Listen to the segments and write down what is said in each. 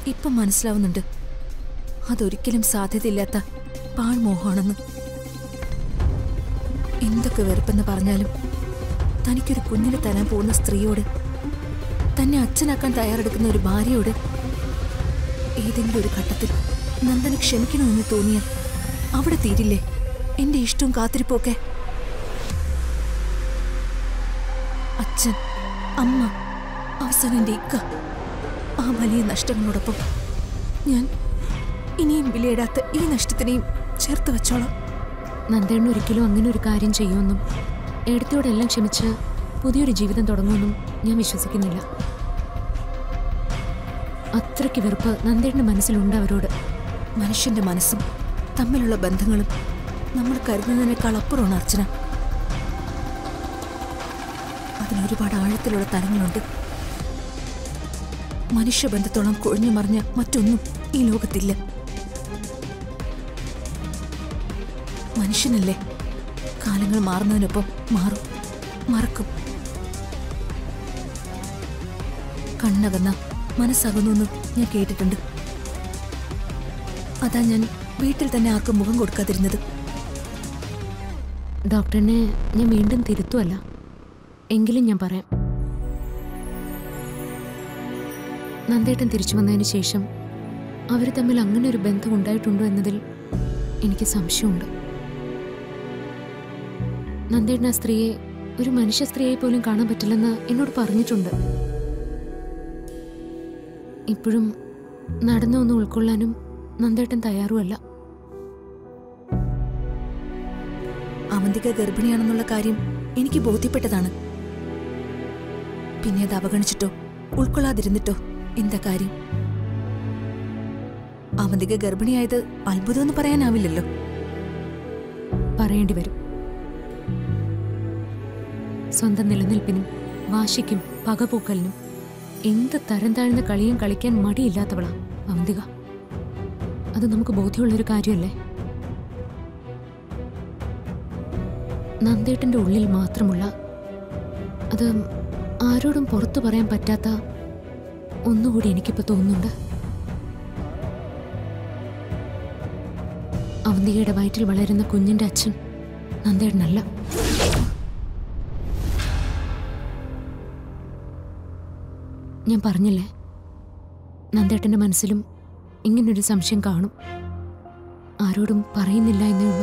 ഇപ്പം മനസ്സിലാവുന്നുണ്ട് അതൊരിക്കലും സാധ്യതയില്ലാത്ത പാഴ്മോഹമാണെന്ന് എന്തൊക്കെ വെറുപ്പെന്ന് പറഞ്ഞാലും തനിക്കൊരു കുഞ്ഞിനെ തരാൻ പോകുന്ന സ്ത്രീയോട് തന്നെ അച്ഛനാക്കാൻ തയ്യാറെടുക്കുന്ന ഒരു ഭാര്യയോട് ഏതെങ്കിലും ഒരു ഘട്ടത്തിൽ നന്ദന് ക്ഷമിക്കണമെന്ന് തോന്നിയാൽ അവിടെ തീരില്ലേ എന്റെ ഇഷ്ടവും കാത്തിരിപ്പൊക്കെ അച്ഛൻ അമ്മ അവസാനം എന്റെ ഇക്ക ആ വലിയ നഷ്ടങ്ങളോടൊപ്പം ഞാൻ ഇനിയും വിലയിടാത്ത ഈ നഷ്ടത്തിനെയും ചേർത്ത് വെച്ചോളാം നന്ദേണ്ണ ഒരിക്കലും അങ്ങനെ ഒരു കാര്യം ചെയ്യുമെന്നും എടുത്തോടെല്ലാം ക്ഷമിച്ച് പുതിയൊരു ജീവിതം തുടങ്ങുമെന്നും ഞാൻ വിശ്വസിക്കുന്നില്ല അത്രയ്ക്ക് വെറുപ്പ് നന്ദേണ്ണ മനസ്സിലുണ്ട് അവരോട് മനുഷ്യന്റെ മനസ്സും തമ്മിലുള്ള ബന്ധങ്ങളും നമ്മൾ കരുതുന്നതിനേക്കാൾ അപ്പുറമാണ് അർച്ചന അതിനൊരുപാട് ആഴത്തിലുള്ള തലങ്ങളുണ്ട് മനുഷ്യബന്ധത്തോളം കൊഴിഞ്ഞു മറിഞ്ഞ മറ്റൊന്നും ഈ ലോകത്തില്ല മനുഷ്യനല്ലേ കാലങ്ങൾ മാറുന്നതിനൊപ്പം മാറും മറക്കും കണ്ണകന്ന മനസ്സകന്നു എന്ന് ഞാൻ കേട്ടിട്ടുണ്ട് അതാ ഞാൻ വീട്ടിൽ തന്നെ ആർക്കും മുഖം കൊടുക്കാതിരുന്നത് ഡോക്ടറിനെ ഞാൻ വീണ്ടും തിരുത്തുമല്ല എങ്കിലും ഞാൻ പറയാം നന്ദേട്ടൻ തിരിച്ചു വന്നതിന് ശേഷം അവർ തമ്മിൽ അങ്ങനെ ഒരു ബന്ധം ഉണ്ടായിട്ടുണ്ടോ എന്നതിൽ എനിക്ക് സംശയമുണ്ട് നന്ദേട്ടൻ ആ സ്ത്രീയെ ഒരു മനുഷ്യ സ്ത്രീയെ പോലും കാണാൻ പറ്റില്ലെന്ന് എന്നോട് പറഞ്ഞിട്ടുണ്ട് ഇപ്പോഴും നടന്ന ഒന്ന് ഉൾക്കൊള്ളാനും നന്ദേട്ടൻ തയ്യാറുമല്ല അവന്തിക ഗർഭിണിയാണെന്നുള്ള കാര്യം എനിക്ക് ബോധ്യപ്പെട്ടതാണ് പിന്നെ അത് അവഗണിച്ചിട്ടോ ഉൾക്കൊള്ളാതിരുന്നിട്ടോ എന്താ കാര്യം അവന്തിക ഗർഭിണിയായത് അത്ഭുതമെന്ന് പറയാനാവില്ലല്ലോ പറയേണ്ടി വരും സ്വന്തം നിലനിൽപ്പിനും വാശിക്കും പകപോക്കലിനും എന്ത് തരം താഴ്ന്ന കളിയും കളിക്കാൻ മടിയില്ലാത്തവളാ അവന്തിക അത് നമുക്ക് ബോധ്യമുള്ളൊരു കാര്യമല്ലേ നന്ദേട്ടന്റെ ഉള്ളിൽ മാത്രമുള്ള അത് ആരോടും പുറത്തു പറയാൻ പറ്റാത്ത ഒന്നുകൂടി എനിക്കിപ്പോ തോന്നുന്നുണ്ട് അവന്തികയുടെ വയറ്റിൽ വളരുന്ന കുഞ്ഞിന്റെ അച്ഛൻ നന്ദേട്ടനല്ല ഞാൻ പറഞ്ഞില്ലേ നന്ദേട്ടന്റെ മനസ്സിലും ഇങ്ങനൊരു സംശയം കാണും ആരോടും പറയുന്നില്ല എന്നേ ഉള്ളൂ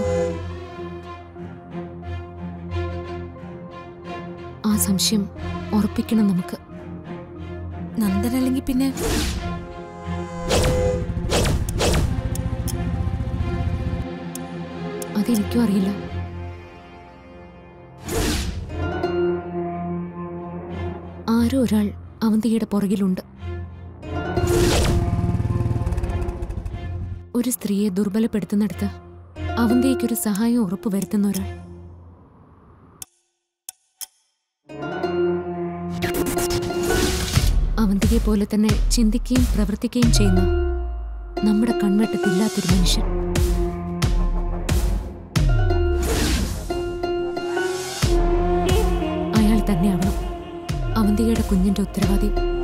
ആ സംശയം ഉറപ്പിക്കണം നമുക്ക് നന്ദനല്ലെങ്കിൽ പിന്നെ അതെനിക്കും അറിയില്ല ആരോ ഒരാൾ അവന്തികയുടെ പുറകിലുണ്ട് ഒരു സ്ത്രീയെ ദുർബലപ്പെടുത്തുന്നിടത്ത് അവന്തിയ്ക്കൊരു സഹായം ഉറപ്പുവരുത്തുന്ന ഒരാൾ അവന്തികയെ പോലെ തന്നെ ചിന്തിക്കുകയും പ്രവർത്തിക്കുകയും ചെയ്യുന്ന നമ്മുടെ കൺവെട്ടത്തില്ലാത്തൊരു മനുഷ്യൻ അയാൾ തന്നെയാവണം അവന്തികയുടെ കുഞ്ഞിന്റെ ഉത്തരവാദി